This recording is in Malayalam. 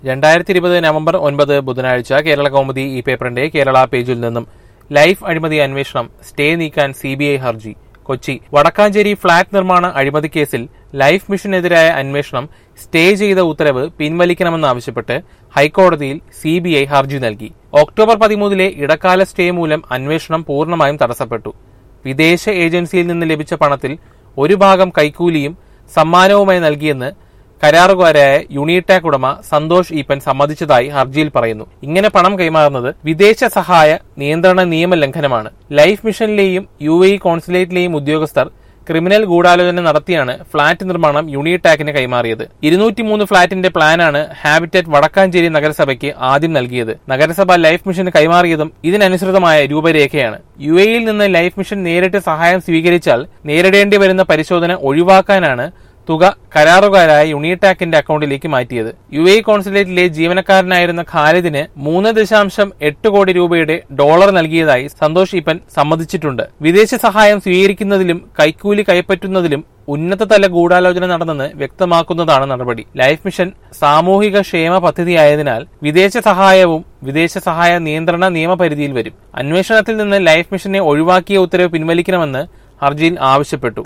രണ്ടായിരത്തി ഇരുപത് നവംബർ ഒൻപത് ബുധനാഴ്ച കേരള കൗമുദി ഈ പേപ്പറിന്റെ കേരള പേജിൽ നിന്നും ലൈഫ് അഴിമതി അന്വേഷണം സ്റ്റേ നീക്കാൻ സി ബി ഐ ഹർജി കൊച്ചി വടക്കാഞ്ചേരി ഫ്ളാറ്റ് നിർമ്മാണ അഴിമതി കേസിൽ ലൈഫ് മിഷനെതിരായ അന്വേഷണം സ്റ്റേ ചെയ്ത ഉത്തരവ് പിൻവലിക്കണമെന്നാവശ്യപ്പെട്ട് ഹൈക്കോടതിയിൽ സി ബി ഐ ഹർജി നൽകി ഒക്ടോബർ പതിമൂന്നിലെ ഇടക്കാല സ്റ്റേ മൂലം അന്വേഷണം പൂർണ്ണമായും തടസ്സപ്പെട്ടു വിദേശ ഏജൻസിയിൽ നിന്ന് ലഭിച്ച പണത്തിൽ ഒരു ഭാഗം കൈക്കൂലിയും സമ്മാനവുമായി നൽകിയെന്ന് കരാറുകാരായ യൂണിടാക് ഉടമ സന്തോഷ് ഈപ്പൻ സമ്മതിച്ചതായി ഹർജിയിൽ പറയുന്നു ഇങ്ങനെ പണം കൈമാറുന്നത് വിദേശ സഹായ നിയന്ത്രണ നിയമ ലംഘനമാണ് ലൈഫ് മിഷനിലെയും യു എ കോൺസുലേറ്റിലെയും ഉദ്യോഗസ്ഥർ ക്രിമിനൽ ഗൂഢാലോചന നടത്തിയാണ് ഫ്ളാറ്റ് നിർമ്മാണം യൂണിടാക്കിന് കൈമാറിയത് ഇരുന്നൂറ്റിമൂന്ന് ഫ്ളാറ്റിന്റെ പ്ലാനാണ് ഹാബിറ്ററ്റ് വടക്കാഞ്ചേരി നഗരസഭയ്ക്ക് ആദ്യം നൽകിയത് നഗരസഭ ലൈഫ് മിഷന് കൈമാറിയതും ഇതിനനുസൃതമായ രൂപരേഖയാണ് യു എയിൽ നിന്ന് ലൈഫ് മിഷൻ നേരിട്ട് സഹായം സ്വീകരിച്ചാൽ നേരിടേണ്ടി വരുന്ന പരിശോധന ഒഴിവാക്കാനാണ് തുക കരാറുകാരായ യൂണിടാക്കിന്റെ അക്കൗണ്ടിലേക്ക് മാറ്റിയത് യു എ കോൺസുലേറ്റിലെ ജീവനക്കാരനായിരുന്ന ഖാലിദിന് മൂന്ന് ദശാംശം എട്ട് കോടി രൂപയുടെ ഡോളർ നൽകിയതായി സന്തോഷ് ഈപ്പൻ സമ്മതിച്ചിട്ടുണ്ട് വിദേശ സഹായം സ്വീകരിക്കുന്നതിലും കൈക്കൂലി കൈപ്പറ്റുന്നതിലും ഉന്നതതല ഗൂഢാലോചന നടന്നെന്ന് വ്യക്തമാക്കുന്നതാണ് നടപടി ലൈഫ് മിഷൻ സാമൂഹിക ക്ഷേമ പദ്ധതിയായതിനാൽ വിദേശ സഹായവും വിദേശ സഹായ നിയന്ത്രണ നിയമപരിധിയിൽ വരും അന്വേഷണത്തിൽ നിന്ന് ലൈഫ് മിഷനെ ഒഴിവാക്കിയ ഉത്തരവ് പിൻവലിക്കണമെന്ന് ഹർജിയിൽ ആവശ്യപ്പെട്ടു